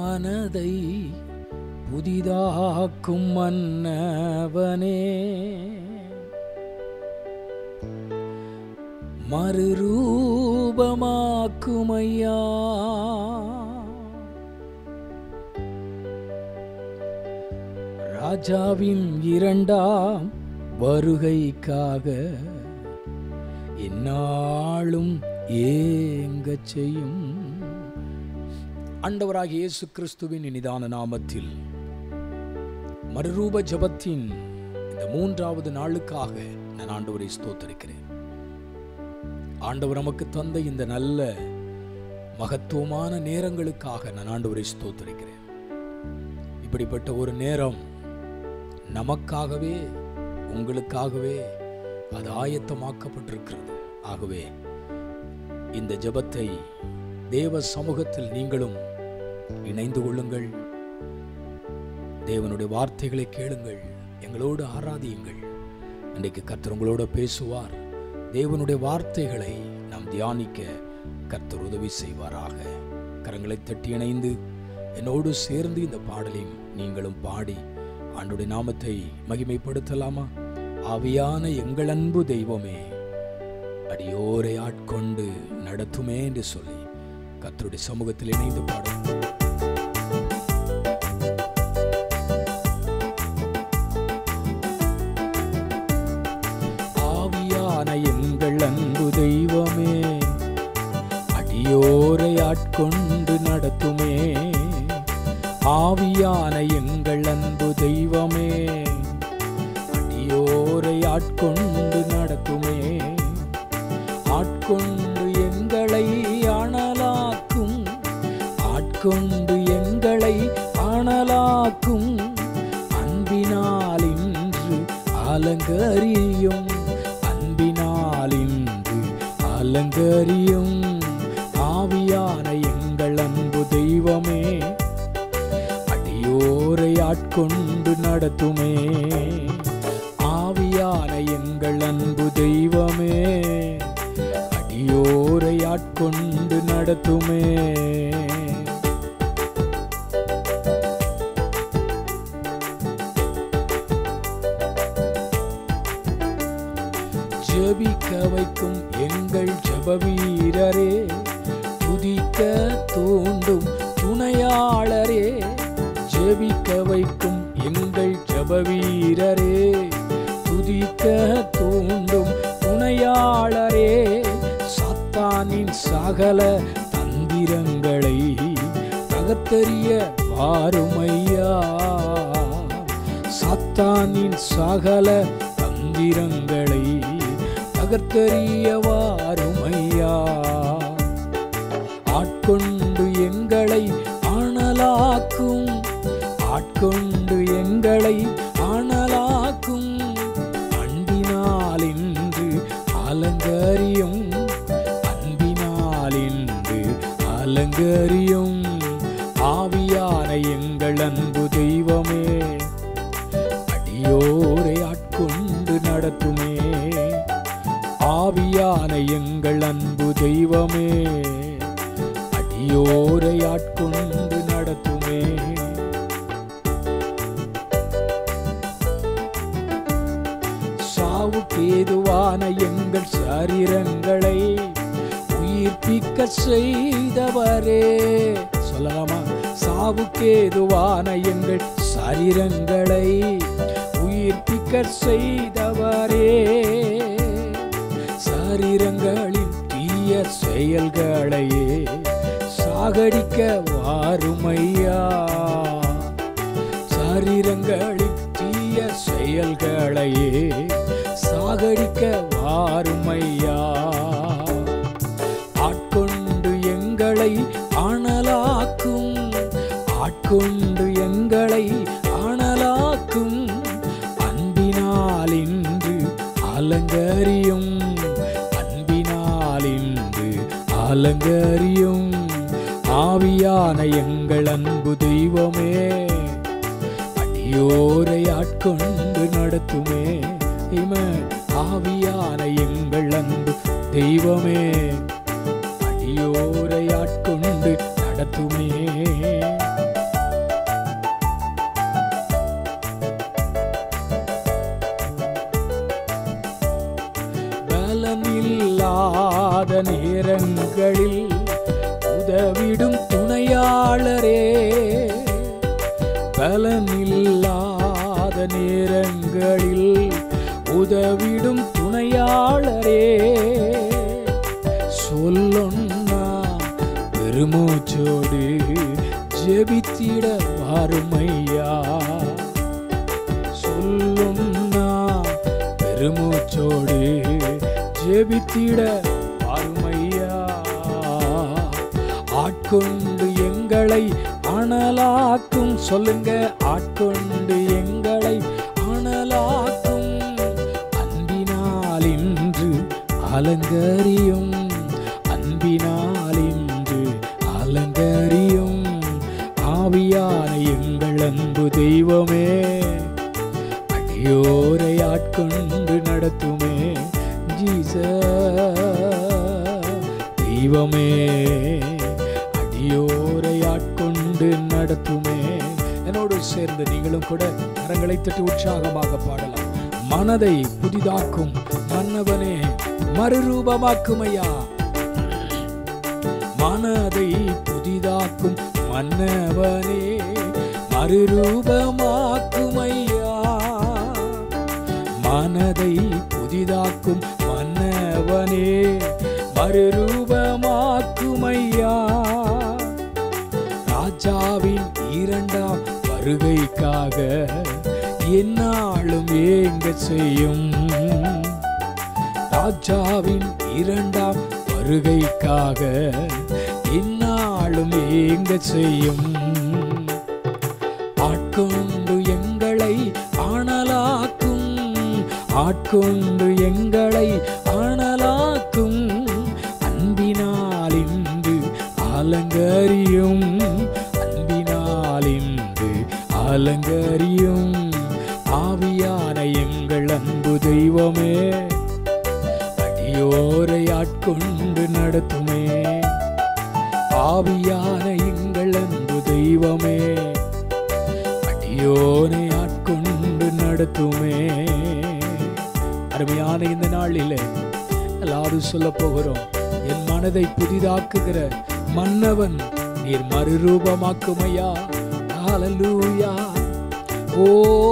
மனதை புதிதாக்கும் மன்னவனே மறுரூபமாக்குமையா ராஜாவின் இரண்டாம் வருகைக்காக என்னாலும் ஏங்கச் செய்யும் ஆண்டவராகிய இயேசு கிறிஸ்துவின் இனிதான நாமத்தில் மறுரூப ஜபத்தின் இந்த மூன்றாவது நாளுக்காக நான் ஆண்டவரை ஸ்தோத்தரிக்கிறேன் ஆண்டவர் நமக்கு தந்த இந்த நல்ல மகத்துவமான நேரங்களுக்காக நான் ஆண்டவரை ஸ்தோத்தரிக்கிறேன் இப்படிப்பட்ட ஒரு நேரம் நமக்காகவே உங்களுக்காகவே அது ஆயத்தமாக்கப்பட்டிருக்கிறது ஆகவே இந்த ஜெபத்தை தேவ சமூகத்தில் நீங்களும் இணைந்து கொள்ளுங்கள் தேவனுடைய வார்த்தைகளை கேளுங்கள் எங்களோடு ஆராதியுங்கள் இன்றைக்கு கர்த்தர் உங்களோட பேசுவார் தேவனுடைய வார்த்தைகளை நாம் தியானிக்க கர்த்தர் உதவி செய்வாராக கரங்களை தட்டி இணைந்து என்னோடு சேர்ந்து இந்த பாடலையும் நீங்களும் பாடி ஆண்டுடைய நாமத்தை மகிமைப்படுத்தலாமா ஆவியான எங்கள் அன்பு தெய்வமே அடியோரை ஆட்கொண்டு நடத்துமே என்று சொல்லி கர்த்தருடைய சமூகத்தில் இணைந்து பாடும் ஆவியான எங்கள் அன்பு தெய்வமே அடியோரை ஆட்கொண்டு நடத்துமே ஆவியான எங்கள் அன்பு தெய்வமே அடியோரை ஆட்கொண்டு நடத்துமே ஆட்கொண்டு எங்களை அனலாக்கும் ஆட்கொண்டு எங்களை அனலாக்கும் அன்பினால் இன்று அலங்கரியும் அன்பினால் இன்று அலங்கரியும் ஆவியான எங்கள் அன்பு தெய்வமே அடியோரை ஆட்கொண்டு நடத்துமே ஆவியான எங்கள் அன்பு தெய்வமே அடியோரை ஆட்கொண்டு நடத்துமே ஜெபிக்க வைக்கும் எங்கள் ஜெப வீரரே துதிக்க தூண்டும் துணையாளரே ஜெபிக்க வைக்கும் எங்கள் ஜெப வீரரே துதிக்க தூண்டும் துணையாளரே சத்தானின் சகல தந்திரங்களை தகத்தெறிய வாருமையா சாத்தானின் சகல தந்திரங்களை தகர்த்தெறிய வாருமையா ஆட்கொண்டு எங்களை ஆணலாக்கும் ஆட்கொண்டு எங்களை ஆணலாக்கும் அன்பினால் இன்று அலங்கரியும் அன்பினால் இன்று அலங்கரியும் ஆவியான எங்கள் அன்பு தெய்வமே அடியோரை ஆட்கொண்டு நடத்துமே ஆவியான எங்கள் அன்பு தெய்வமே அடியோரை ஆட்கொண்டு நடத்துமே சாவுக்கேதுவான எங்கள் சரீரங்களை உயிர்ப்பிக்க செய்தவரே சொல்லலாமா சாவுக்கேதுவான எங்கள் சரீரங்களை உயிர்ப்பிக்க செய்தவரே சரீரங்களின் தீய செயல்களையே சாகடிக்க வாருமையா சரீரங்களின் தீய செயல்களையே சாகடிக்க வாருமையா ஆட்கொண்டு எங்களை ஆணலாக்கும் ஆட்கொண்டு எங்களை ஆணலாக்கும் அன்பினால் இன்று அலங்கரியும் அன்பினால் இன்று அலங்கரியும் ஆவியான எங்கள் அன்பு தெய்வமே அடியோரை ஆட்கொண்டு நடத்துமே Amen. ஆவியான எங்கள் அன்பு தெய்வமே அடியோரை ஆட்கொண்டு நடத்துமே நேரங்களில் உதவிடும் துணையாளரே பலனில்லாத நேரங்களில் உதவிடும் துணையாளரே சொல்லொன்னா பெருமூச்சோடு ஜெபித்திட வாருமையா சொல்லுன்னா பெருமூச்சோடு ஜெபித்திட வாருமையா ஆட்கொண்டு எங்களை அனலாக்கும் சொல்லுங்க ஆட்கொண்டு எங்களை அனலாக்கும் அன்பினால் இன்று அலங்கரியும் அன்பினால் இன்று அலங்கரியும் ஆவியான எங்கள் அன்பு தெய்வமே அடியோரை ஆட்கொண்டு நடத்துமே ஜீச தெய்வமே அடியோரை ஆட்கொண்டு நடத்துமே என்னோடு சேர்ந்து நீங்களும் கூட கரங்களை தட்டி உற்சாகமாக பாடலாம் மனதை புதிதாக்கும் மன்னவனே மறுரூபமாக்கும் ஐயா மனதை புதிதாக்கும் மன்னவனே மறுரூபமாக்கும் ஐயா மனதை புதிதாக்கும் மன்னவனே மறுரூபமாக்கும் ஐயா ராஜாவின் இரண்டாம் வருகைக்காக என்னாலும் ஏங்க செய்யும் ராஜாவின் இரண்டாம் வருகைக்காக என்னாலும் ஏங்க செய்யும் ஆட்கொண்டு எங்களை ஆணலாக்கும் ஆட்கொண்டு எங்களை ஆணலாக்கும் அன்பினால் இன்று அலங்கரியும் அன்பினால் இன்று அலங்கரியும் ஆவியான எங்கள் அன்பு தெய்வமே அடியோரை ஆட்கொண்டு நடத்துமே ஆவியான எங்கள் அன்பு தெய்வமே அடியோனை ஆட்கொண்டு நடத்துமே அருமையான இந்த நாளிலே எல்லாரும் சொல்ல போகிறோம் என் மனதை புதிதாக்குகிற மன்னவன் நீர் மறுரூபமாக்குமையா ஹalleluya ஓ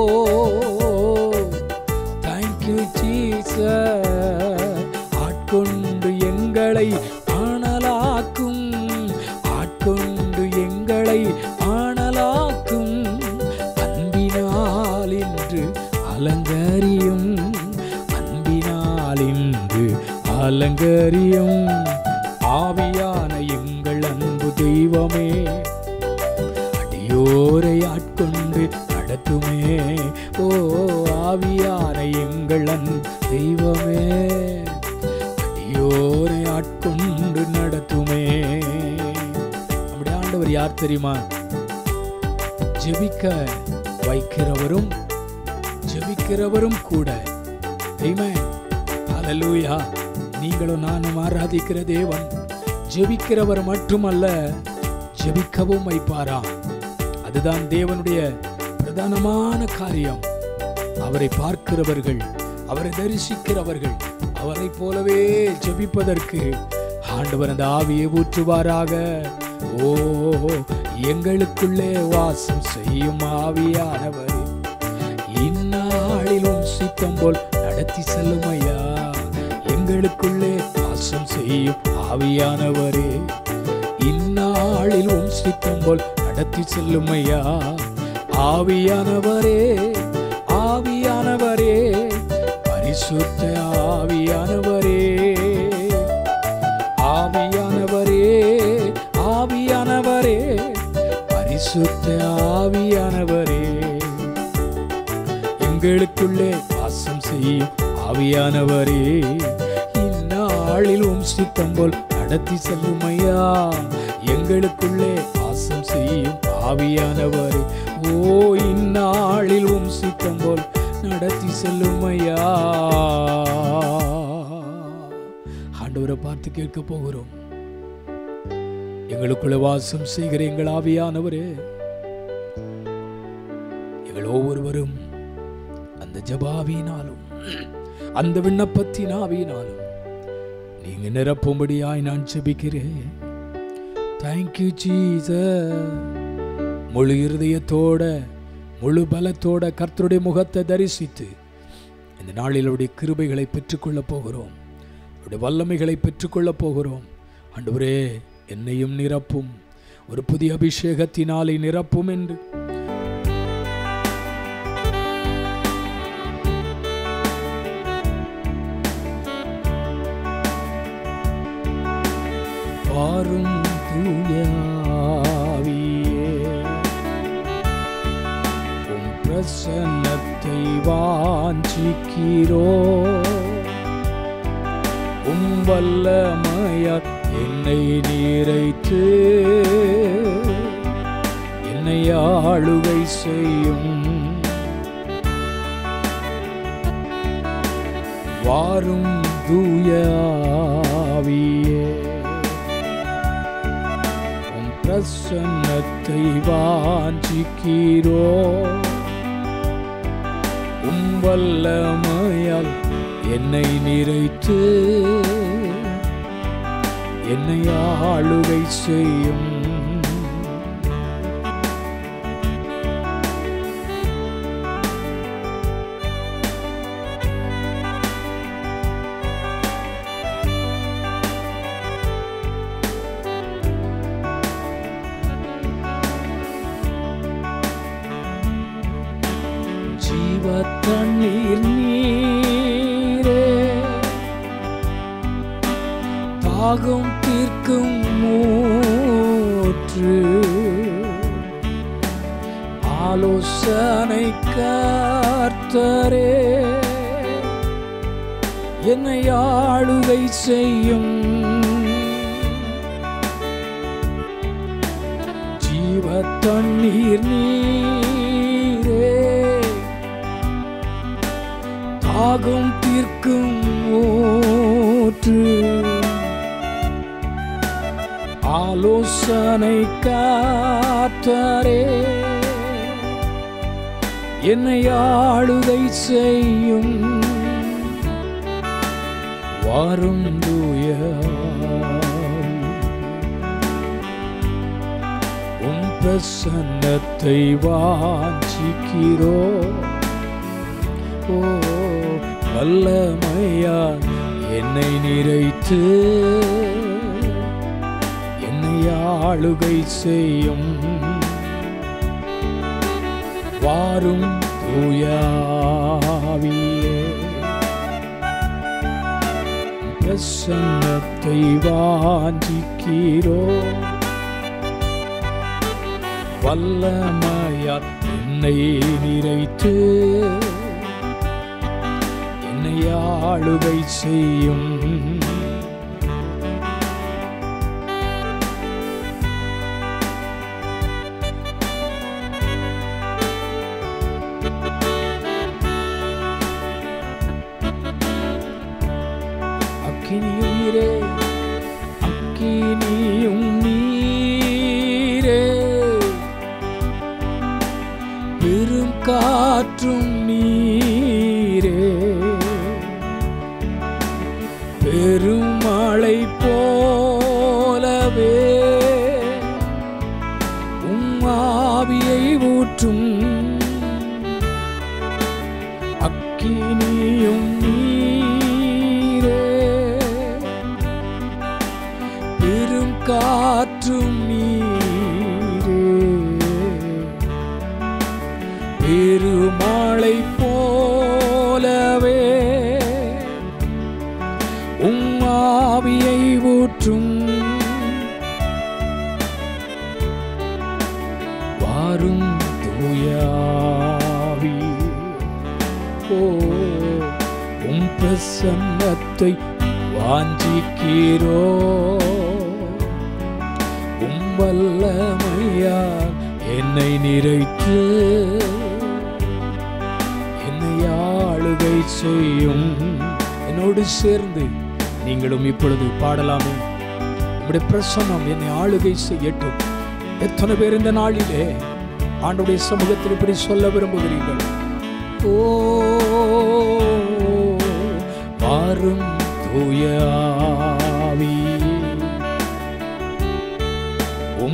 thank you jesus ஆட்கொண்டு எங்களை ஆணலாக்கும் ஆட்கொண்டு எங்களை ஆணலாக்கும் அன்பினால் இன்று அலங்கரியும் அன்பினால் இன்று அலங்கரியும் ஆவியான எங்கள் அன்பு தெய்வமே அடியோரை ஆட்கொண்டு நடத்துமே ஓ ஆவியான எங்கள் அன்பு தெய்வமே அடியோரை ஆட்கொண்டு நடத்துமே நம்முடைய ஆண்டவர் யார் தெரியுமா ஜெபிக்க வைக்கிறவரும் ஜெபிக்கிறவரும் கூட Amen. Hallelujah. நீங்களும் நானும் ஆராதிக்கிற தேவன் ஜெபிக்கிறவர் மட்டுமல்ல ஜெபிக்கவும் வைப்பாராம் அதுதான் தேவனுடைய பிரதானமான காரியம் அவரை பார்க்கிறவர்கள் அவரை தரிசிக்கிறவர்கள் அவரை போலவே ஜெபிப்பதற்கு ஆண்டவர் அந்த ஆவியை ஊற்றுவாராக ஓ எங்களுக்குள்ளே வாசம் செய்யும் ஆவியானவர் இந்நாளிலும் சித்தம் போல் நடத்தி செல்லும் ஐயா எங்களுக்குள்ளே வாசம் செய்யும் ஆவியானவரே இந்நாளிலும் சித்தம் போல் நடத்தி செல்லும் ஐயா ஆவியானவரே ஆவியானவரே பரிசுத்த ஆவியானவரே ஆவியானவரே ஆவியானவரே பரிசுத்த ஆவியானவரே எங்களுக்குள்ளே வாசம் செய்யும் ஆவியானவரே இந்நாளிலும் சித்தம் போல் நடத்தி செல்லும் ஐயா எங்களுக்குள்ளே வாசம் செய்யும் ஆவியானவரே ஓ இந்நாளிலும் சித்தம் போல் நடத்தி செல்லும் ஐயா ஆண்டவரை பார்த்து கேட்க போகிறோம் எங்களுக்குள்ள வாசம் செய்கிற எங்கள் ஆவியானவரே எங்கள் ஒவ்வொருவரும் அந்த ஜபாவினாலும் அந்த விண்ணப்பத்தின் ஆவியினாலும் நீங்க நிரப்பும்படியாய் நான் ஜெபிக்கிறேன் தேங்க்யூ ஜீச முழு இருதயத்தோட முழு பலத்தோட கர்த்தருடைய முகத்தை தரிசித்து இந்த நாளில் அவருடைய கிருபைகளை பெற்றுக்கொள்ளப் போகிறோம் அவருடைய வல்லமைகளை பெற்றுக்கொள்ளப் போகிறோம் ஆண்டவரே என்னையும் நிரப்பும் ஒரு புதிய அபிஷேகத்தினாலே நிரப்பும் என்று பாரும் தூயாவியே உம் பிரசன்னத்தை வாஞ்சிக்கிறோ உம் வல்லமையா என்னை நீரைத்து என்னை ஆளுகை செய்யும் வாரும் தூயாவியே உம் பிரசன்னத்தை வாஞ்சிக்கிறோ உம் வல்லமையால் என்னை நிறைத்து என்னை ஆளுகை செய்யும் ஜீவ தண்ணீர் நீரே தாகம் தீர்க்கும் மூற்று ஆலோசனை கர்த்தரே என்னை ஆளுகை செய்யும் ஜீவ தண்ணீர் நீரே தாகம் தீர்க்கும் ஊற்று ஆலோசனை காத்தரே என்னை ஆளுகை செய்யும் வாரும் தூய உம் பிரசன்னத்தை வாஞ்சிக்கிறோ ஓ வல்லமையா என்னை நிறைத்து என்னை ஆளுகை செய்யும் வாரும் தூயாவியே பிரசன்னத்தை வாஞ்சிக்கிறோ வல்லமையா என்னை நிறைத்து என்னை ஆளுகை செய்யும் அக்கினியும் நீரே அக்கினியும் நீரே பெரும் காற்றும் நீரே பெருமழை போலவே உம் ஆவியை ஊற்றும் அக்கினியும் நீரே பெரும் காற்றும் நீரே பெருமழை போலவே உம் ஆவியை ஊற்றும் வாரும் தூயாவி ஓ உம் பிரசன்னத்தை வாஞ்சிக்கிறோ உம் வல்லமையால் என்னை நிறைத்து என்னை ஆளுகை செய்யும் என்னோடு சேர்ந்து நீங்களும் இப்பொழுது பாடலாமே உம்முடைய பிரசன்னம் என்னை ஆளுகை செய்யட்டும் எத்தனை பேர் இந்த நாளிலே ஆண்டுடைய சமூகத்தில் இப்படி சொல்ல விரும்புகிறீர்கள் ஓ வாரும் தூயா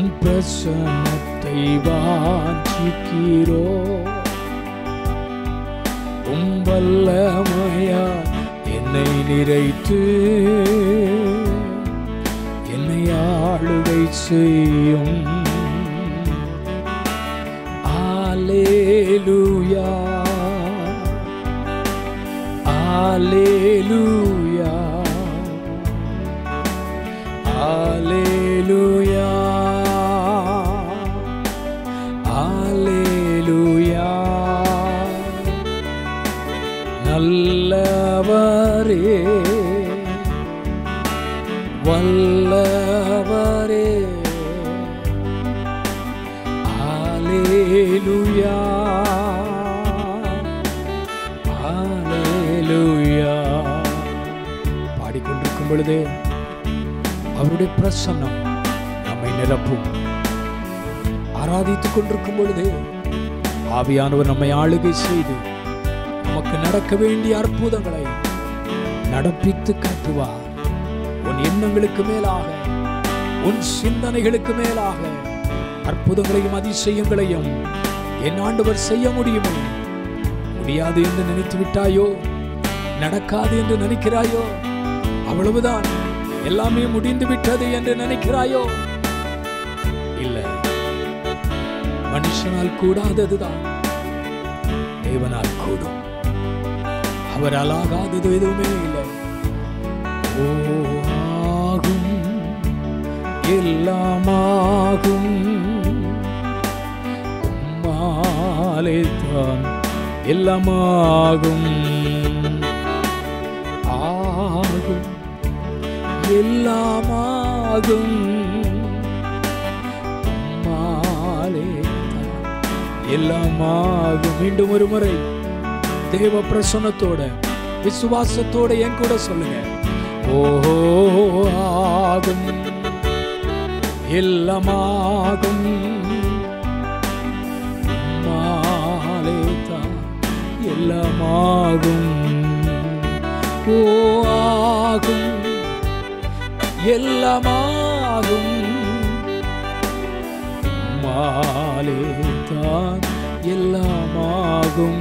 உம் பிரசன்னத்தை வாஞ்சிக்கிறோ உம் வல்லமையா என்னை நிறைத்து என்னை ஆளுகை செய்யும் ஆலேலுயா ஆலேலுயா ஆலேலுயா ஆலேலுயா நல்லவரே வல்லவரே ஆலேலுயா ஆலேலுயா பாடிக்கொண்டிருக்கும் பொழுதே அவருடைய பிரசன்னம் நம்மை நிரப்பும் ஆராதித்துக் கொண்டிருக்கும் பொழுது ஆவியானவர் நம்மை ஆளுகை செய்து நமக்கு நடக்க வேண்டிய அற்புதங்களை நடப்பித்து காட்டுவார் உன் எண்ணங்களுக்கு மேலாக உன் சிந்தனைகளுக்கு மேலாக அற்புதங்களையும் அதிசயங்களையும் என் ஆண்டவர் செய்ய முடியுமே முடியாது என்று நினைத்து விட்டாயோ நடக்காது என்று நினைக்கிறாயோ அவ்வளவுதான் எல்லாமே முடிந்து விட்டது என்று நினைக்கிறாயோ இல்லை மனுஷனால் கூடாததுதான் தேவனால் கூடும் அவரால் ஆகாதது எதுவுமே இல்லை ஓ ஆகும் எல்லாமாகும் உம்மாலே தான் எல்லாமாகும் ஆகும் எல்லாமாகும் உம்மாலே தான் எல்லாமாகும் மீண்டும் ஒரு முறை தேவ பிரசன்னத்தோட விசுவாசத்தோட என் கூட சொல்லுங்க ஓ ஆகும் எல்லாமாகும் உம்மாலே தான் எல்லாமாகும் ஓ ஆகும் எல்லாமாகும் மாலே தான் எல்லாமாகும்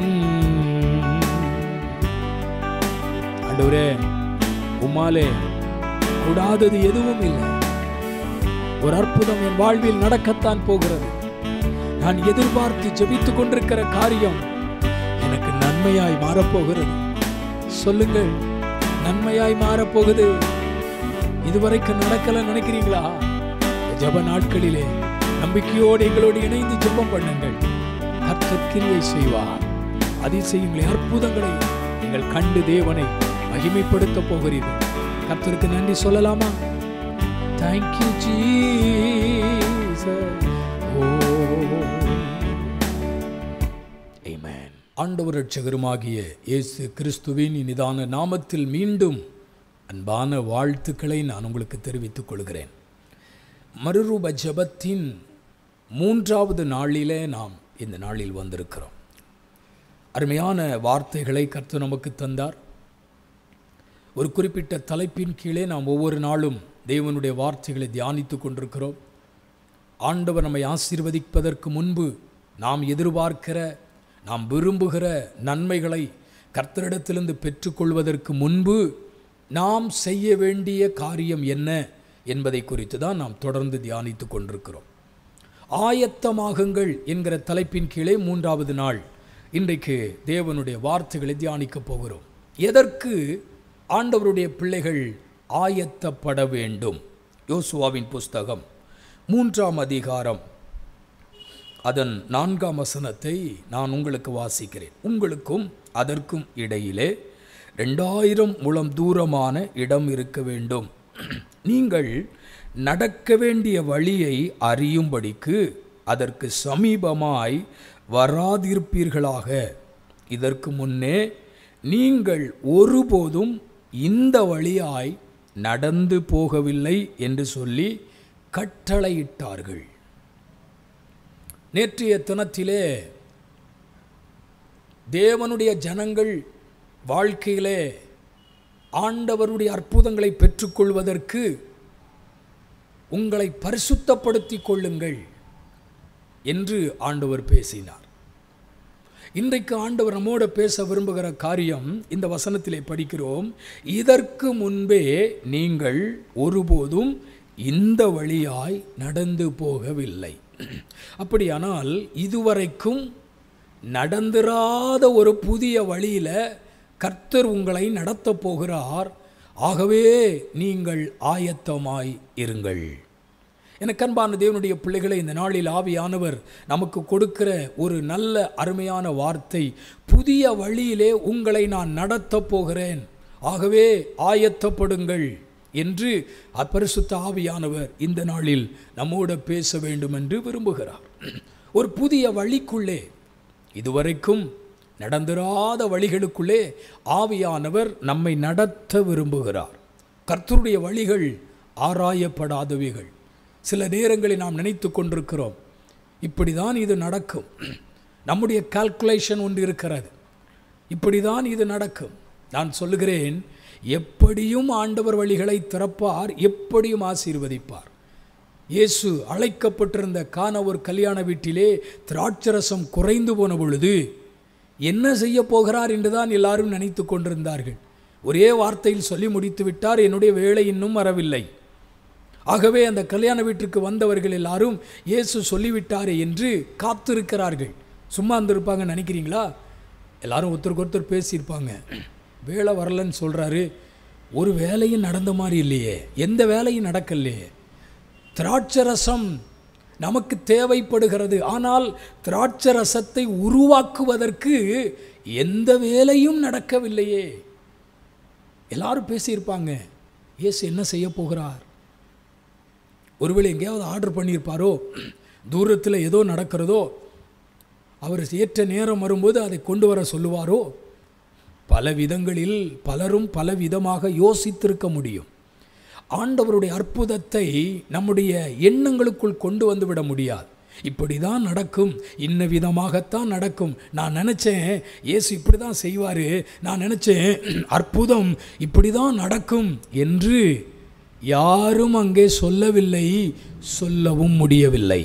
ஆண்டவரே உம்மாலே கூடாதது எதுவும் இல்லை ஒரு அற்புதம் என் வாழ்வில் நடக்கத்தான் போகிறது நான் எதிர்பார்த்து ஜெபித்துக் கொண்டிருக்கிற காரியம் எனக்கு நன்மையாய் மாறப்போகிறது சொல்லுங்கள் நன்மையாய் மாறப்போகுது இதுவரைக்கும் நடக்கல நினைக்கிறீங்களா இந்த ஜெப நாட்களிலே நம்பிக்கையோடு எங்களோடு இணைந்து ஜெபம் பண்ணுங்கள் கர்த்தர் கிரியை செய்வார் அதிசயங்களை அற்புதங்களை நீங்கள் கண்டு தேவனை மகிமைப்படுத்த போகிறீர்கள் கர்த்தருக்கு நன்றி சொல்லலாமா தேங்க்யூ ஜீசஸ் ஓ Amen. ஆண்டவர் ரட்சகருமாகிய இயேசு கிறிஸ்துவின் இனிதான நாமத்தில் மீண்டும் அன்பான வாழ்த்துக்களை நான் உங்களுக்கு தெரிவித்துக் கொள்கிறேன் மறுரூப ஜெபத்தின் மூன்றாவது நாளிலே நாம் இந்த நாளில் வந்திருக்கிறோம் அருமையான வார்த்தைகளை கர்த்தர் நமக்கு தந்தார் ஒரு குறிப்பிட்ட தலைப்பின் கீழே நாம் ஒவ்வொரு நாளும் தேவனுடைய வார்த்தைகளை தியானித்துக் கொண்டிருக்கிறோம் ஆண்டவர் நம்மை ஆசீர்வதிப்பதற்கு முன்பு நாம் எதிர்பார்க்கிற நாம் விரும்புகிற நன்மைகளை கர்த்தரிடத்திலிருந்து பெற்றுக்கொள்வதற்கு முன்பு நாம் செய்ய வேண்டிய காரியம் என்ன என்பதை குறித்து தான் நாம் தொடர்ந்து தியானித்துக் கொண்டிருக்கிறோம் ஆயத்தமாகுங்கள் என்கிற தலைப்பின் கீழே மூன்றாவது நாள் இன்றைக்கு தேவனுடைய வார்த்தைகளை தியானிக்கப் போகிறோம் எதற்கு ஆண்டவருடைய பிள்ளைகள் ஆயத்தப்பட வேண்டும் யோசுவாவின் புஸ்தகம் மூன்றாம் அதிகாரம் அதன் நான்காம் வசனத்தை நான் உங்களுக்கு வாசிக்கிறேன் உங்களுக்கும் அதற்கும் இடையிலே ரெண்டாயிரம் முழம் தூரமான இடம் இருக்க வேண்டும் நீங்கள் நடக்க வேண்டிய வழியை அறியும்படிக்கு அதற்கு சமீபமாய் வராதிருப்பீர்களாக இதற்கு முன்னே நீங்கள் ஒருபோதும் இந்த வழியாய் நடந்து போகவில்லை என்று சொல்லி கட்டளையிட்டார்கள் நேற்றைய தினத்திலே தேவனுடைய ஜனங்கள் வாழ்க்கையிலே ஆண்டவருடைய அற்புதங்களை பெற்றுக்கொள்வதற்கு உங்களை பரிசுத்தப்படுத்திக் கொள்ளுங்கள் என்று ஆண்டவர் பேசினார் இன்றைக்கு ஆண்டவர் நம்மோட பேச விரும்புகிற காரியம் இந்த வசனத்திலே படிக்கிறோம் இதற்கு முன்பே நீங்கள் ஒருபோதும் இந்த வழியாய் நடந்து போகவில்லை அப்படியானால் இதுவரைக்கும் நடந்திராத ஒரு புதிய வழியில கர்த்தர் உங்களை நடத்தப் போகிறார் ஆகவே நீங்கள் ஆயத்தமாய் இருங்கள் எனக்கு அன்பான தேவனுடைய பிள்ளைகளை இந்த நாளில் ஆவியானவர் நமக்கு கொடுக்கிற ஒரு நல்ல அருமையான வார்த்தை புதிய வழியிலே உங்களை நான் நடத்தப் போகிறேன் ஆகவே ஆயத்தப்படுங்கள் என்று அப்பரிசுத்த ஆவியானவர் இந்த நாளில் நம்மோட பேச வேண்டும் என்று விரும்புகிறார் ஒரு புதிய வழிக்குள்ளே இதுவரைக்கும் நடந்திராத வழிகளுக்குள்ளே ஆவியானவர் நம்மை நடத்த விரும்புகிறார் கர்த்தருடைய வழிகள் ஆராயப்படாதவைகள் சில நேரங்களில் நாம் நினைத்து கொண்டிருக்கிறோம் இப்படி தான் இது நடக்கும் நம்முடைய கால்குலேஷன் ஒன்று இருக்கிறது இப்படி தான் இது நடக்கும் நான் சொல்லுகிறேன் எப்படியும் ஆண்டவர் வழிகளை திறப்பார் எப்படியும் ஆசீர்வதிப்பார் இயேசு அழைக்கப்பட்டிருந்த கான ஒரு கல்யாண வீட்டிலே திராட்சரசம் குறைந்து போன பொழுது என்ன செய்ய போகிறார் என்று தான் எல்லாரும் நினைத்து கொண்டிருந்தார்கள் ஒரே வார்த்தையில் சொல்லி முடித்து விட்டார் என்னுடைய வேலை இன்னும் வரவில்லை ஆகவே அந்த கல்யாண வீட்டுக்கு வந்தவர்கள் எல்லாரும் இயேசு சொல்லிவிட்டாரே என்று காத்திருக்கிறார்கள் சும்மா இருந்திருப்பாங்க நினைக்கிறீங்களா எல்லாரும் ஒருத்தருக்கு ஒருத்தர் பேசியிருப்பாங்க வேலை வரலன்னு சொல்கிறாரு ஒரு வேலையும் நடந்த மாதிரி இல்லையே எந்த வேலையும் நடக்கலையே திராட்சரசம் நமக்கு தேவைப்படுகிறது ஆனால் திராட்சரசத்தை உருவாக்குவதற்கு எந்த வேலையும் நடக்கவில்லையே எல்லாரும் பேசியிருப்பாங்க இயேசு என்ன செய்ய போகிறார் ஒருவேளை எங்கேயாவது ஆர்டர் பண்ணியிருப்பாரோ தூரத்தில் ஏதோ நடக்கிறதோ அவர் ஏற்ற நேரம் வரும்போது அதை கொண்டு வர சொல்லுவாரோ பல விதங்களில் பலரும் பல விதமாக யோசித்திருக்க முடியும் ஆண்டவருடைய அற்புதத்தை நம்முடைய எண்ணங்களுக்குள் கொண்டு வந்து விட முடியாது இப்படி தான் நடக்கும் இன்ன விதமாகத்தான் நடக்கும் நான் நினச்சேன் இயேசு இப்படி தான் செய்வார் நான் நினச்சேன் அற்புதம் இப்படி தான் நடக்கும் என்று யாரும் அங்கே சொல்லவில்லை சொல்லவும் முடியவில்லை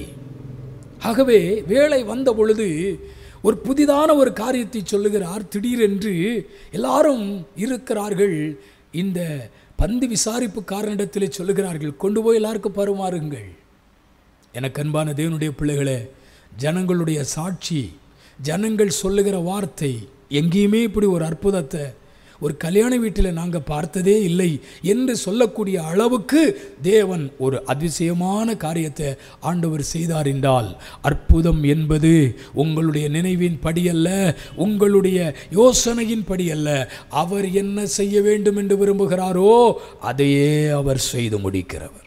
ஆகவே வேலை வந்த பொழுது ஒரு புதிதான ஒரு காரியத்தை சொல்லுகிறார் திடீரென்று எல்லாரும் இருக்கிறார்கள் இந்த பந்து விசாரிப்பு காரனிடத்திலே சொல்லுகிறார்கள் கொண்டு போய் எல்லாருக்கும் பருமாறுங்கள் எனக்கு அன்பான தேவனுடைய பிள்ளைகளே ஜனங்களுடைய சாட்சி ஜனங்கள் சொல்லுகிற வார்த்தை எங்கேயுமே இப்படி ஒரு அற்புதத்தை ஒரு கல்யாண வீட்டில் நாங்கள் பார்த்ததே இல்லை என்று சொல்லக்கூடிய அளவுக்கு தேவன் ஒரு அதிசயமான காரியத்தை ஆண்டவர் செய்தார் என்றால் அற்புதம் என்பது உங்களுடைய நினைவின் படியல்ல உங்களுடைய யோசனையின் படியல்ல அவர் என்ன செய்ய வேண்டும் என்று விரும்புகிறாரோ அதையே அவர் செய்து முடிக்கிறவர்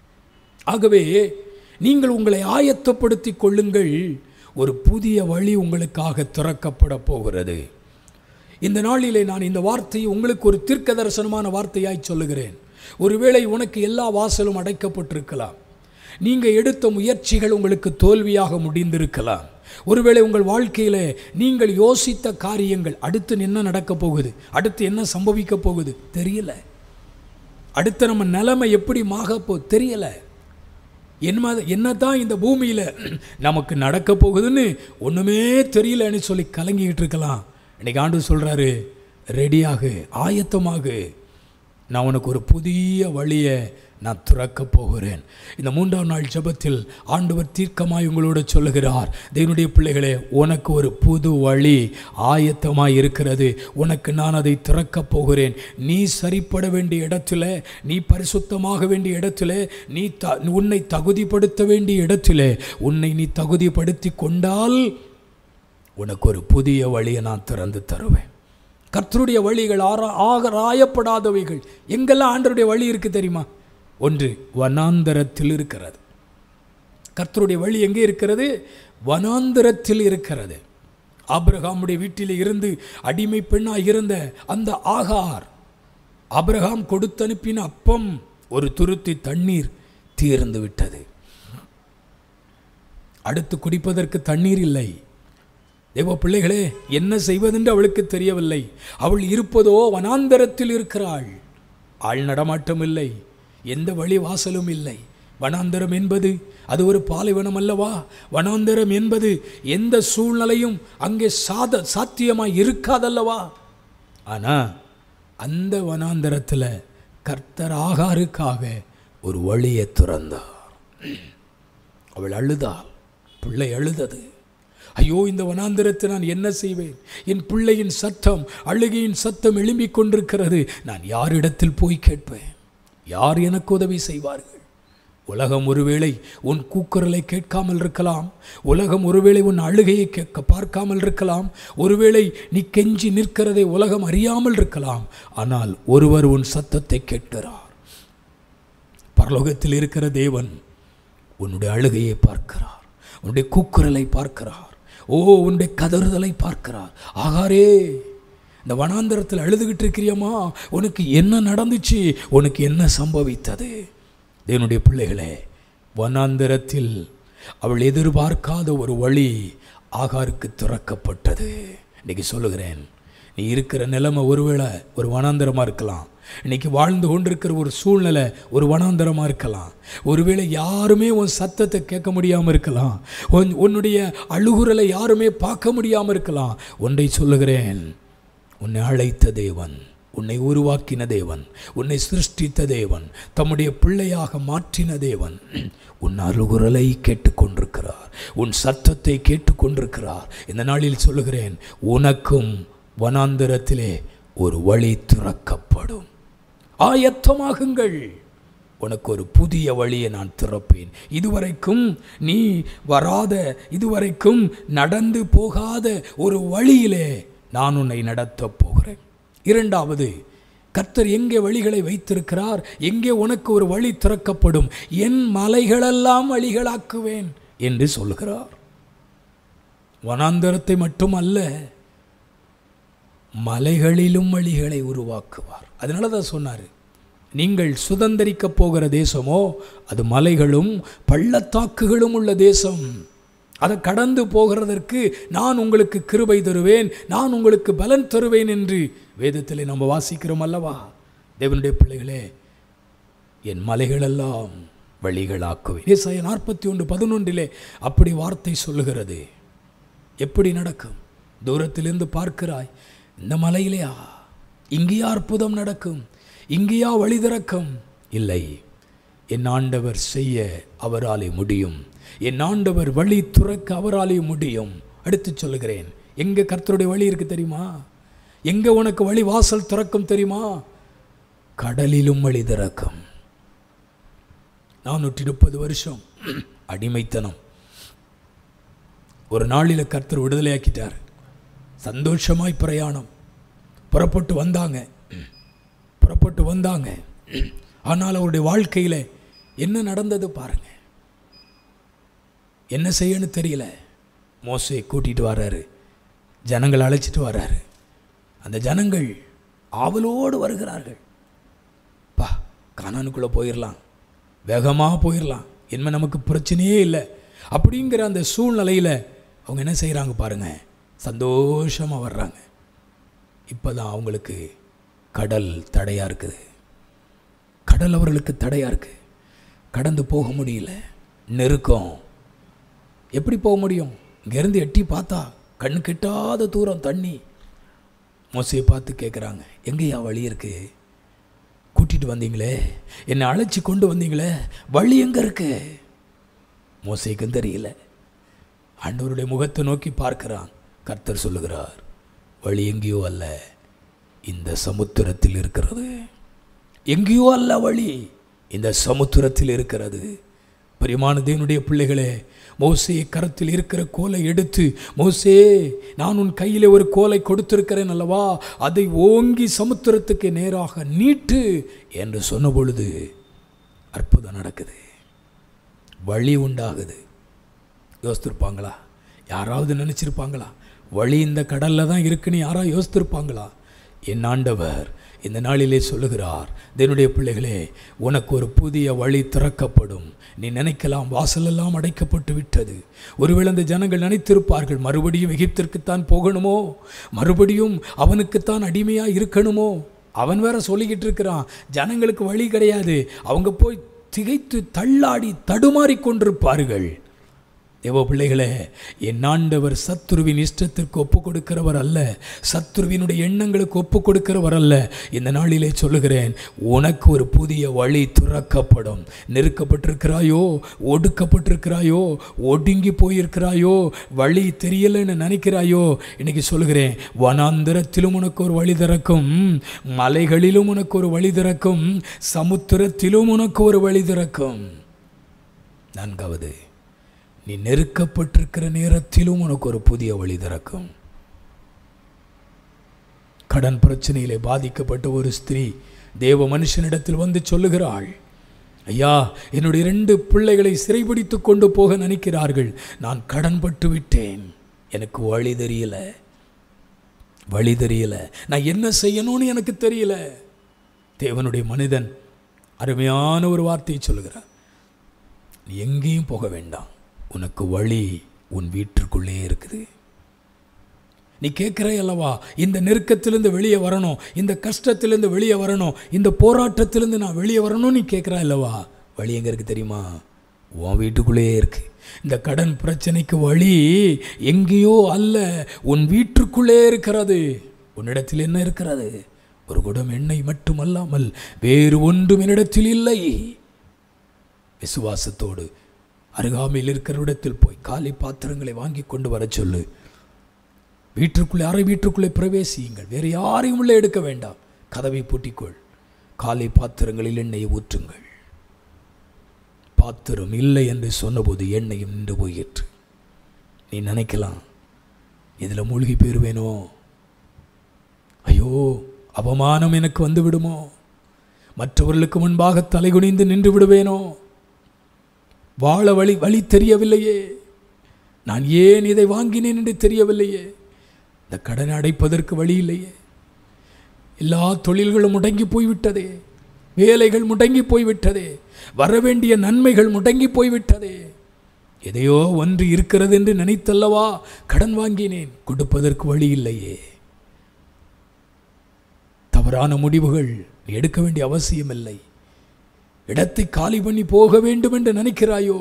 ஆகவே நீங்கள் உங்களை ஆயத்தப்படுத்திக் கொள்ளுங்கள் ஒரு புதிய வழி உங்களுக்காக திறக்கப்பட போகிறது இந்த நாளிலே நான் இந்த வார்த்தையை உங்களுக்கு ஒரு தீர்க்க தரிசனமான வார்த்தையாய் சொல்லுகிறேன் ஒருவேளை உனக்கு எல்லா வாசலும் அடைக்கப்பட்டிருக்கலாம் நீங்கள் எடுத்த முயற்சிகள் உங்களுக்கு தோல்வியாக முடிந்திருக்கலாம் ஒருவேளை உங்கள் வாழ்க்கையில் நீங்கள் யோசித்த காரியங்கள் அடுத்து என்ன நடக்க போகுது அடுத்து என்ன சம்பவிக்க போகுது தெரியல அடுத்து நம்ம நிலைமை எப்படி மாக போ தெரியல என்ன என்னதான் இந்த பூமியில் நமக்கு நடக்க போகுதுன்னு ஒன்றுமே தெரியலன்னு சொல்லி கலங்கிக்கிட்டு இருக்கலாம் இன்னைக்கு ஆண்டு சொல்கிறாரு ரெடியாகு ஆயத்தமாகு நான் உனக்கு ஒரு புதிய வழியை நான் திறக்க போகிறேன் இந்த மூன்றாம் நாள் ஜெபத்தில் ஆண்டவர் தீர்க்கமாய் உங்களோட சொல்லுகிறார் தேவனுடைய பிள்ளைகளே உனக்கு ஒரு புது வழி ஆயத்தமாய் இருக்கிறது உனக்கு நான் அதை திறக்கப் போகிறேன் நீ சரிப்பட வேண்டிய இடத்துல நீ பரிசுத்தமாக வேண்டிய இடத்துல நீ த உன்னை தகுதிப்படுத்த வேண்டிய இடத்துல உன்னை நீ தகுதிப்படுத்தி கொண்டால் உனக்கு ஒரு புதிய வழியை நான் திறந்து தருவேன் கர்த்தருடைய வழிகள் ஆரா ஆகராயப்படாதவைகள் எங்கெல்லாம் ஆண்டருடைய வழி இருக்குது தெரியுமா ஒன்று வனாந்தரத்தில் இருக்கிறது கர்த்தருடைய வழி எங்கே இருக்கிறது வனாந்தரத்தில் இருக்கிறது ஆபிரகாமுடைய வீட்டில் இருந்து அடிமை பெண்ணாக இருந்த அந்த ஆகார் ஆபிரகாம் கொடுத்தனுப்பின அப்பம் ஒரு துருத்தி தண்ணீர் தீர்ந்து விட்டது அடுத்து குடிப்பதற்கு தண்ணீர் இல்லை தேவ பிள்ளைகளே என்ன செய்வதென்று அவளுக்கு தெரியவில்லை அவள் இருப்பதோ வனாந்தரத்தில் இருக்கிறாள் ஆள் நடமாட்டம் இல்லை எந்த வழி வாசலும் இல்லை வனாந்தரம் என்பது அது ஒரு பாலைவனம் அல்லவா வனாந்தரம் என்பது எந்த சூழ்நிலையும் அங்கே சாத சாத்தியமாய் இருக்காதல்லவா ஆனா அந்த வனாந்தரத்தில் கர்த்தர் ஆகாருக்காக ஒரு வழியை திறந்தார் அவள் அழுதாள் பிள்ளை அழுதது ஐயோ இந்த வனாந்திரத்தை நான் என்ன செய்வேன் என் பிள்ளையின் சத்தம் அழுகையின் சத்தம் எழும்பிக் கொண்டிருக்கிறது நான் யாரிடத்தில் போய் கேட்பேன் யார் எனக்கு உதவி செய்வார்கள் உலகம் ஒருவேளை உன் கூக்குரலை கேட்காமல் இருக்கலாம் உலகம் ஒருவேளை உன் அழுகையை கேட்க பார்க்காமல் இருக்கலாம் ஒருவேளை நீ கெஞ்சி நிற்கிறதை உலகம் அறியாமல் இருக்கலாம் ஆனால் ஒருவர் உன் சத்தத்தை கேட்கிறார் பரலோகத்தில் இருக்கிற தேவன் உன்னுடைய அழுகையை பார்க்கிறார் உன்னுடைய கூக்குரலை பார்க்கிறார் ஓ உன்னுடைய கதறுதலை பார்க்கிறார் ஆகாரே இந்த வனாந்தரத்தில் அழுதுகிட்டு இருக்கிறியம்மா உனக்கு என்ன நடந்துச்சு உனக்கு என்ன சம்பவித்தது தேவனுடைய பிள்ளைகளே வனாந்தரத்தில் அவள் எதிர்பார்க்காத ஒரு வழி ஆகாருக்கு திறக்கப்பட்டது இன்னைக்கு சொல்லுகிறேன் நீ இருக்கிற நிலைமை ஒருவேளை ஒரு வனாந்தரமாக இருக்கலாம் இன்னைக்கு வாழ்ந்து கொண்டிருக்கிற ஒரு சூழ்நிலை ஒரு வனாந்தரமாக இருக்கலாம் ஒருவேளை யாருமே உன் சத்தத்தை கேட்க முடியாமல் இருக்கலாம் உன் உன்னுடைய அழுகுறலை யாருமே பார்க்க முடியாமல் இருக்கலாம் ஒன்றை சொல்லுகிறேன் உன்னை அழைத்த தேவன் உன்னை உருவாக்கின தேவன் உன்னை சிருஷ்டித்த தேவன் தம்முடைய பிள்ளையாக மாற்றின தேவன் உன் அருகுரலை கேட்டுக்கொண்டிருக்கிறார் உன் சத்தத்தை கேட்டுக்கொண்டிருக்கிறார் இந்த நாளில் சொல்லுகிறேன் உனக்கும் வனாந்தரத்திலே ஒரு வழி திறக்கப்படும் ஆயத்தமாகுங்கள் உனக்கு ஒரு புதிய வழியை நான் திறப்பேன் இதுவரைக்கும் நீ வராத இதுவரைக்கும் நடந்து போகாத ஒரு வழியிலே நான் உன்னை நடத்தப் போகிறேன் இரண்டாவது கர்த்தர் எங்கே வழிகளை வைத்திருக்கிறார் எங்கே உனக்கு ஒரு வழி திறக்கப்படும் என் மலைகளெல்லாம் வழிகளாக்குவேன் என்று சொல்லுகிறார் வனாந்தரத்தை மட்டுமல்ல மலைகளிலும் வழிகளை உருவாக்குவார் அதனால தான் சொன்னார் நீங்கள் சுதந்திரிக்கப் போகிற தேசமோ அது மலைகளும் பள்ளத்தாக்குகளும் உள்ள தேசம் அதை கடந்து போகிறதற்கு நான் உங்களுக்கு கிருபை தருவேன் நான் உங்களுக்கு பலன் தருவேன் என்று வேதத்தில் நம்ம வாசிக்கிறோம் அல்லவா தேவனுடைய பிள்ளைகளே என் மலைகளெல்லாம் வழிகளாக்குவேன் ஏசாய நாற்பத்தி ஒன்று பதினொன்றிலே அப்படி வார்த்தை சொல்லுகிறது எப்படி நடக்கும் தூரத்திலிருந்து பார்க்கிறாய் இந்த மலையிலையா இங்கேயா அற்புதம் நடக்கும் இங்கேயா வழி திறக்கும் இல்லை என் ஆண்டவர் செய்ய அவராலே முடியும் என் ஆண்டவர் வழி துறக்க அவராலே முடியும் அடுத்து சொல்லுகிறேன் எங்கே கர்த்தருடைய வழி இருக்கு தெரியுமா எங்கே உனக்கு வழி வாசல் திறக்கும் தெரியுமா கடலிலும் வழி திறக்கும் நானூற்றி முப்பது வருஷம் அடிமைத்தனம் ஒரு நாளில் கர்த்தர் விடுதலையாக்கிட்டார் சந்தோஷமாய் பிரயாணம் புறப்பட்டு வந்தாங்க புறப்பட்டு வந்தாங்க ஆனால் அவருடைய வாழ்க்கையில் என்ன நடந்தது பாருங்க என்ன செய்யணும் தெரியல மோசையை கூட்டிகிட்டு வர்றாரு ஜனங்களை அழைச்சிட்டு வர்றாரு அந்த ஜனங்கள் ஆவலோடு வருகிறார்கள் பா கானானுக்குள்ளே போயிடலாம் வேகமாக போயிடலாம் என்ன நமக்கு பிரச்சனையே இல்லை அப்படிங்கிற அந்த சூழ்நிலையில் அவங்க என்ன செய்கிறாங்க பாருங்கள் சந்தோஷமாக வர்றாங்க இப்போ தான் அவங்களுக்கு கடல் தடையாக இருக்குது கடல் அவர்களுக்கு தடையாக இருக்குது கடந்து போக முடியல நெருக்கம் எப்படி போக முடியும் இங்கேருந்து எட்டி பார்த்தா கண்ணு கெட்டாத தூரம் தண்ணி மோசையை பார்த்து கேட்குறாங்க எங்கேயா வழி இருக்கு கூட்டிகிட்டு வந்தீங்களே என்னை அழைச்சி கொண்டு வந்தீங்களே வழி எங்கே இருக்கு மோசைக்கும் தெரியல ஆண்டவருடைய முகத்தை நோக்கி பார்க்கிறான் கர்த்தர் சொல்லுகிறார் வழி எங்கேயோ அல்ல இந்த சமுத்திரத்தில் இருக்கிறது எங்கேயோ அல்ல வழி இந்த சமுத்திரத்தில் இருக்கிறது பிரியமான தேவனுடைய பிள்ளைகளே மோசையை கரத்தில் இருக்கிற கோலை எடுத்து மோசே நான் உன் கையிலே ஒரு கோலை கொடுத்திருக்கிறேன் அல்லவா அதை ஓங்கி சமுத்திரத்துக்கு நேராக நீட்டு என்று சொன்ன பொழுது அற்புதம் நடக்குது வழி உண்டாகுது யோசித்திருப்பாங்களா யாராவது நினச்சிருப்பாங்களா வழி இந்த கடலில் தான் இருக்குன்னு யாராவது யோசித்திருப்பாங்களா என் ஆண்டவர் இந்த நாளிலே சொல்லுகிறார் என்னுடைய பிள்ளைகளே உனக்கு ஒரு புதிய வழி திறக்கப்படும் நீ நினைக்கலாம் வாசலெல்லாம் அடைக்கப்பட்டு விட்டது ஒருவேளை அந்த ஜனங்கள் நினைத்திருப்பார்கள் மறுபடியும் எகிப்திற்குத்தான் போகணுமோ மறுபடியும் அவனுக்குத்தான் அடிமையாக இருக்கணுமோ அவன் வேற சொல்லிக்கிட்டு இருக்கிறான் ஜனங்களுக்கு வழி கிடையாது அவங்க போய் திகைத்து தள்ளாடி தடுமாறிக் கொண்டிருப்பார்கள் தேவ பிள்ளைகளே என் ஆண்டவர் சத்துருவின் இஷ்டத்திற்கு ஒப்பு கொடுக்கிறவர் அல்ல சத்துருவினுடைய எண்ணங்களுக்கு ஒப்பு கொடுக்கிறவர் அல்ல இந்த நாளிலே சொல்லுகிறேன் உனக்கு ஒரு புதிய வழி துறக்கப்படும் நெருக்கப்பட்டிருக்கிறாயோ ஒடுக்கப்பட்டிருக்கிறாயோ ஒடுங்கி போயிருக்கிறாயோ வழி தெரியலைன்னு நினைக்கிறாயோ இன்னைக்கு சொல்லுகிறேன் வனாந்திரத்திலும் உனக்கு ஒரு வழி திறக்கும் மலைகளிலும் உனக்கு ஒரு வழி திறக்கும் சமுத்திரத்திலும் உனக்கு ஒரு வழி திறக்கும் நான்காவது நீ நெருக்கப்பட்டிருக்கிற நேரத்திலும் உனக்கு ஒரு புதிய வழி திறக்கும் கடன் பிரச்சனையிலே பாதிக்கப்பட்ட ஒரு ஸ்திரீ தேவ மனுஷனிடத்தில் வந்து சொல்லுகிறாள் ஐயா என்னுடைய இரண்டு பிள்ளைகளை சிறைபிடித்து கொண்டு போக நினைக்கிறார்கள் நான் கடன்பட்டு விட்டேன் எனக்கு வழி தெரியல வழி தெரியல நான் என்ன செய்யணும்னு எனக்கு தெரியல தேவனுடைய மனிதன் அருமையான ஒரு வார்த்தையை சொல்லுகிறார் நீ எங்கேயும் போக வேண்டாம் உனக்கு வழி உன் வீட்டிற்குள்ளே இருக்குது நீ கேட்குறே அல்லவா இந்த நெருக்கத்திலிருந்து வெளியே வரணும் இந்த கஷ்டத்திலிருந்து வெளியே வரணும் இந்த போராட்டத்திலிருந்து நான் வெளியே வரணும் நீ கேட்குறா அல்லவா வழி எங்கே இருக்குது தெரியுமா உன் வீட்டுக்குள்ளேயே இருக்கு இந்த கடன் பிரச்சனைக்கு வழி எங்கேயோ அல்ல உன் வீட்டுக்குள்ளே இருக்கிறது உன்னிடத்தில் என்ன இருக்கிறது ஒரு குடம் எண்ணெய் மட்டுமல்லாமல் வேறு ஒன்றும் என்னிடத்தில் இல்லை விசுவாசத்தோடு அருகாமையில் இருக்கிற இடத்தில் போய் காலி பாத்திரங்களை வாங்கி கொண்டு வர சொல்லு வீட்டிற்குள்ளே அறை வீட்டிற்குள்ளே பிரவேசியுங்கள் வேறு யாரையும் உள்ளே எடுக்க வேண்டாம் கதவை பூட்டிக்கொள் காலை பாத்திரங்களில் எண்ணெயை ஊற்றுங்கள் பாத்திரம் இல்லை என்று சொன்னபோது எண்ணெயும் நின்று போயிற்று நீ நினைக்கலாம் இதில் மூழ்கி போயிருவேனோ ஐயோ அவமானம் எனக்கு வந்து விடுமோ மற்றவர்களுக்கு முன்பாக தலைகுனிந்து நின்று விடுவேனோ வாழ வழி வழி தெரியவில்லையே நான் ஏன் இதை வாங்கினேன் என்று தெரியவில்லையே இந்த கடனை அடைப்பதற்கு வழி இல்லையே எல்லா தொழில்களும் முடங்கி போய்விட்டதே வேலைகள் முடங்கி போய்விட்டதே வரவேண்டிய நன்மைகள் முடங்கி போய்விட்டதே எதையோ ஒன்று இருக்கிறது என்று நினைத்தல்லவா கடன் வாங்கினேன் கொடுப்பதற்கு வழி இல்லையே தவறான முடிவுகள் நீ எடுக்க வேண்டிய அவசியமில்லை இடத்தை காலி பண்ணி போக வேண்டும் என்று நினைக்கிறாயோ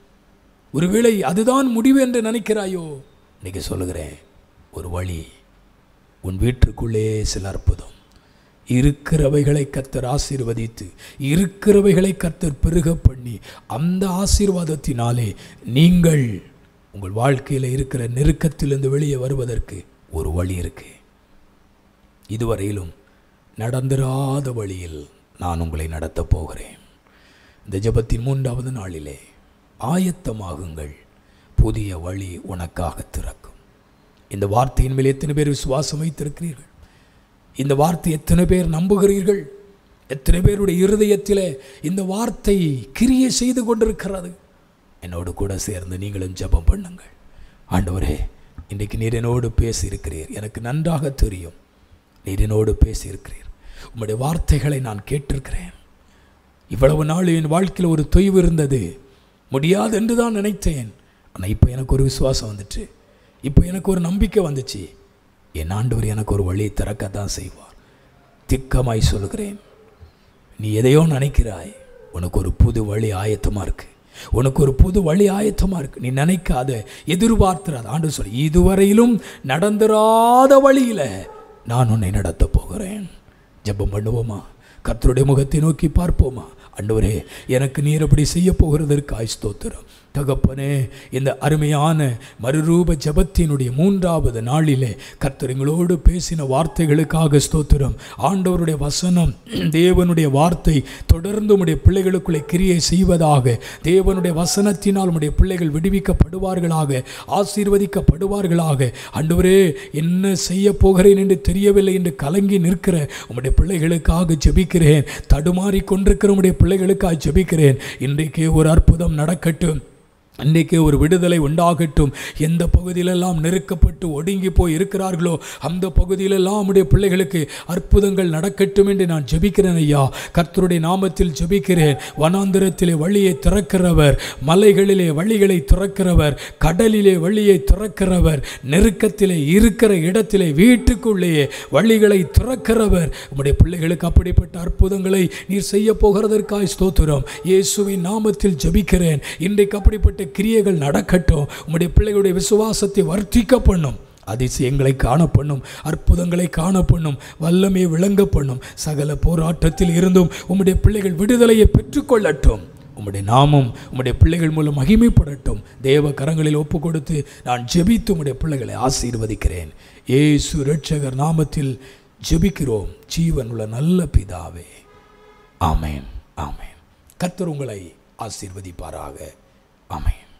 ஒருவேளை அதுதான் முடிவு என்று நினைக்கிறாயோ இன்னைக்கு சொல்லுகிறேன் ஒரு வழி உன் வீட்டிற்குள்ளே சில அற்புதம் இருக்கிறவைகளை கத்தர் ஆசீர்வதித்து இருக்கிறவைகளை கத்தர் பெருக பண்ணி அந்த ஆசீர்வாதத்தினாலே நீங்கள் உங்கள் வாழ்க்கையில் இருக்கிற நெருக்கத்திலிருந்து வெளியே வருவதற்கு ஒரு வழி இருக்கு இதுவரையிலும் நடந்திராத வழியில் நான் உங்களை நடத்தப் போகிறேன் இந்த ஜெபத்தின் மூன்றாவது நாளிலே ஆயத்தமாகுங்கள் புதிய வழி உனக்காக திறக்கும் இந்த வார்த்தையின் மேல் எத்தனை பேர் விசுவாசம் வைத்திருக்கிறீர்கள் இந்த வார்த்தை எத்தனை பேர் நம்புகிறீர்கள் எத்தனை பேருடைய இருதயத்திலே இந்த வார்த்தை கிரியை செய்து கொண்டிருக்கிறது என்னோடு கூட சேர்ந்து நீங்களும் ஜெபம் பண்ணுங்கள் ஆண்டவரே இன்றைக்கு நீர் என்னோடு பேசியிருக்கிறீர் எனக்கு நன்றாக தெரியும் நீர் என்னோடு பேசியிருக்கிறீர் உம்முடைய வார்த்தைகளை நான் கேட்டிருக்கிறேன் இவ்வளவு நாள் என் வாழ்க்கையில் ஒரு தொய்வு இருந்தது முடியாது என்று தான் நினைத்தேன் ஆனால் இப்போ எனக்கு ஒரு விசுவாசம் வந்துச்சு இப்போ எனக்கு ஒரு நம்பிக்கை வந்துச்சு என் ஆண்டவர் எனக்கு ஒரு வழியை திறக்கத்தான் செய்வார் திக்கமாய் சொல்கிறேன் நீ எதையோ நினைக்கிறாய் உனக்கு ஒரு புது வழி ஆயத்தமாக இருக்கு உனக்கு ஒரு புது வழி ஆயத்தமாக இருக்கு நீ நினைக்காத எதிர்பார்த்துறாத ஆண்டு சொல்லி இதுவரையிலும் நடந்துராத வழியில் நான் உன்னை நடத்தப் போகிறேன் ஜெபம் பண்ணுவோமா கர்த்தருடைய முகத்தை நோக்கி பார்ப்போமா ஆண்டவரே எனக்கு நீர் அப்படி செய்ய போகிறதற்கு ஸ்தோத்திரம் தகப்பனே இந்த அருமையான மறுரூப ஜபத்தினுடைய மூன்றாவது நாளிலே கர்த்தர் எங்களோடு பேசின வார்த்தைகளுக்காக ஸ்தோத்திரம் ஆண்டவருடைய வசனம் தேவனுடைய வார்த்தை தொடர்ந்து உடைய பிள்ளைகளுக்குள்ளே கிரியை செய்வதாக தேவனுடைய வசனத்தினால் உடைய பிள்ளைகள் விடுவிக்கப்படுவார்களாக ஆசீர்வதிக்கப்படுவார்களாக ஆண்டவரே என்ன செய்ய போகிறேன் என்று தெரியவில்லை என்று கலங்கி நிற்கிற உம்முடைய பிள்ளைகளுக்காக ஜெபிக்கிறேன் தடுமாறி கொண்டிருக்கிற உம்முடைய பிள்ளைகளுக்காக ஜெபிக்கிறேன் இன்றைக்கே ஒரு அற்புதம் நடக்கட்டும் அன்றைக்கே ஒரு விடுதலை உண்டாகட்டும் எந்த பகுதியிலெல்லாம் நெருக்கப்பட்டு ஒடுங்கி போய் இருக்கிறார்களோ அந்த பகுதியிலெல்லாம் நம்முடைய பிள்ளைகளுக்கு அற்புதங்கள் நடக்கட்டும் என்று நான் ஜெபிக்கிறேன் ஐயா கர்த்தருடைய நாமத்தில் ஜெபிக்கிறேன் வனாந்திரத்திலே வழியை திறக்கிறவர் மலைகளிலே வழிகளை திறக்கிறவர் கடலிலே வழியை திறக்கிறவர் நெருக்கத்திலே இருக்கிற இடத்திலே வீட்டுக்குள்ளேயே வழிகளை திறக்கிறவர் உம்முடைய பிள்ளைகளுக்கு அப்படிப்பட்ட அற்புதங்களை நீர் செய்ய போகிறதற்காய் ஸ்தோத்திரம் இயேசுவின் நாமத்தில் ஜெபிக்கிறேன் இன்றைக்கு அப்படிப்பட்ட கிரியைகள் நடக்கட்டும் உம்முடைய பிள்ளைகளுடைய விசுவாசத்தை வர்த்திக்க பண்ணும் அதிசயங்களை காண பண்ணும் அற்புதங்களை காண பண்ணும் வல்லமையை விளங்க பண்ணும் சகல போராட்டத்தில் இருந்தும் உம்முடைய பிள்ளைகள் விடுதலையை பெற்றுக்கொள்ளட்டும் உம்முடைய நாமம் உம்முடைய பிள்ளைகள் மூலம் மகிமைப்படட்டும் தேவ கரங்களில் ஒப்பு கொடுத்து நான் ஜெபித்து உம்முடைய பிள்ளைகளை ஆசீர்வதிக்கிறேன் ஏசு ரட்சகர் நாமத்தில் ஜெபிக்கிறோம் ஜீவன் உள்ள நல்ல பிதாவே ஆமேன் ஆமேன் கர்த்தர் உங்களை ஆசீர்வதிப்பாராக ஆமேன்